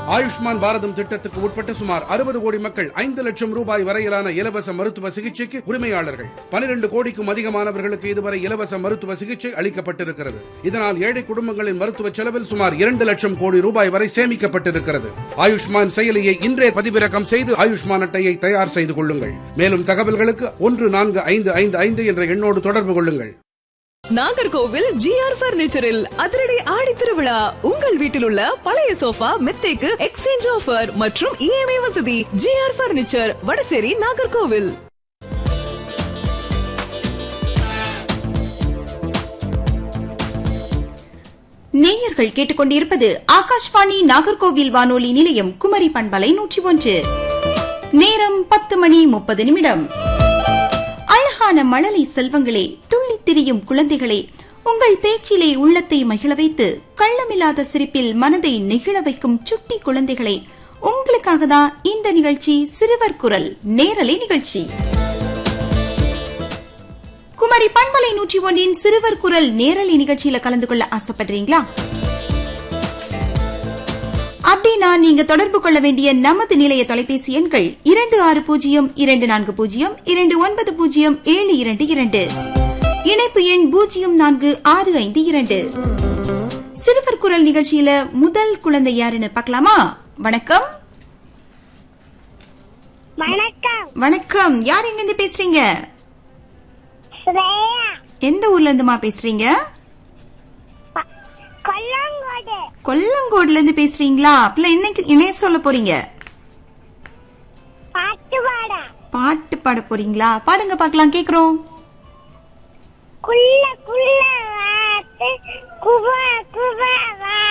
ஆயுஷ்மான் பாரதம் திட்டத்துக்கு உட்பட்ட சுமார் அறுபது கோடி மக்கள் ஐந்து லட்சம் ரூபாய் வரையிலான இலவச மருத்துவ சிகிச்சைக்கு உரிமையாளர்கள் பனிரெண்டு கோடிக்கும் அதிகமானவர்களுக்கு இதுவரை இலவச மருத்துவ சிகிச்சை அளிக்கப்பட்டிருக்கிறது இதனால் ஏழை குடும்பங்களின் மருத்துவ செலவில் சுமார் இரண்டு லட்சம் கோடி ரூபாய் வரை சேமிக்கப்பட்டிருக்கிறது ஆயுஷ்மான் செயலியை இன்றே பதிவிறக்கம் செய்து ஆயுஷ்மான் அட்டையை தயார் செய்து கொள்ளுங்கள் மேலும் தகவல்களுக்கு ஒன்று நான்கு ஐந்து ஐந்து ஐந்து என்ற எண்ணோடு தொடர்பு கொள்ளுங்கள் நாகர்கோவில் ஜிஆர் பர்னிச்சரில் அதிரடி ஆடி திருவிழா உங்கள் வீட்டில் உள்ள பழைய சோஃபா மெத்தைக்கு எக்ஸ்சேஞ்ச் ஆஃபர் மற்றும் இஎம்ஐ வசதி ஜிஆர் பர்னிச்சர் வடசேரி நாகர்கோவில் நேயர்கள் கேட்டுக்கொண்டிருப்பது ஆகாஷ்வாணி நாகர்கோவில் வானொலி நிலையம் குமரி பண்பலை நூற்றி ஒன்று நேரம் பத்து மணி முப்பது நிமிடம் அழகான மழலை செல்வங்களே துள்ளித் திரியும் குழந்தைகளே உங்கள் பேச்சிலே உள்ளத்தை மகிழ வைத்து கள்ளமில்லாத சிரிப்பில் மனதை நெகிழ வைக்கும் சுட்டி குழந்தைகளே உங்களுக்காக தான் இந்த நிகழ்ச்சி சிறுவர் குரல் நேரலை நிகழ்ச்சி குமரி பண்பலை நூற்றி ஒன்றின் சிறுவர் குரல் நேரலை நிகழ்ச்சியில கலந்து கொள்ள ஆசைப்படுறீங்களா அப்படின்னா நீங்க தொடர்பு கொள்ள வேண்டிய நமது நிலைய தொலைபேசி எண்கள் இரண்டு ஆறு பூஜ்ஜியம் இரண்டு நான்கு பூஜ்ஜியம் இரண்டு ஒன்பது பூஜ்ஜியம் ஏழு இரண்டு இரண்டு இணைப்பு எண் பூஜ்ஜியம் நான்கு ஆறு ஐந்து இரண்டு சிறுவர் குரல் நிகழ்ச்சியில முதல் குழந்தை யாருன்னு பார்க்கலாமா வணக்கம் வணக்கம் வணக்கம் யார் எங்க இருந்து பேசுறீங்க ஸ்ரேயா எந்த ஊர்ல இருந்துமா பேசுறீங்க கொல்லங்கோடு கொல்லங்கோடுல இருந்து பேசுறீங்களா அப்பல இன்னைக்கு இணைய சொல்ல போறீங்க பாட்டு பாட பாட்டு பாட போறீங்களா பாடுங்க பார்க்கலாம் கேக்குறோம் குள்ள குள்ள வாத்து குவா குவா வா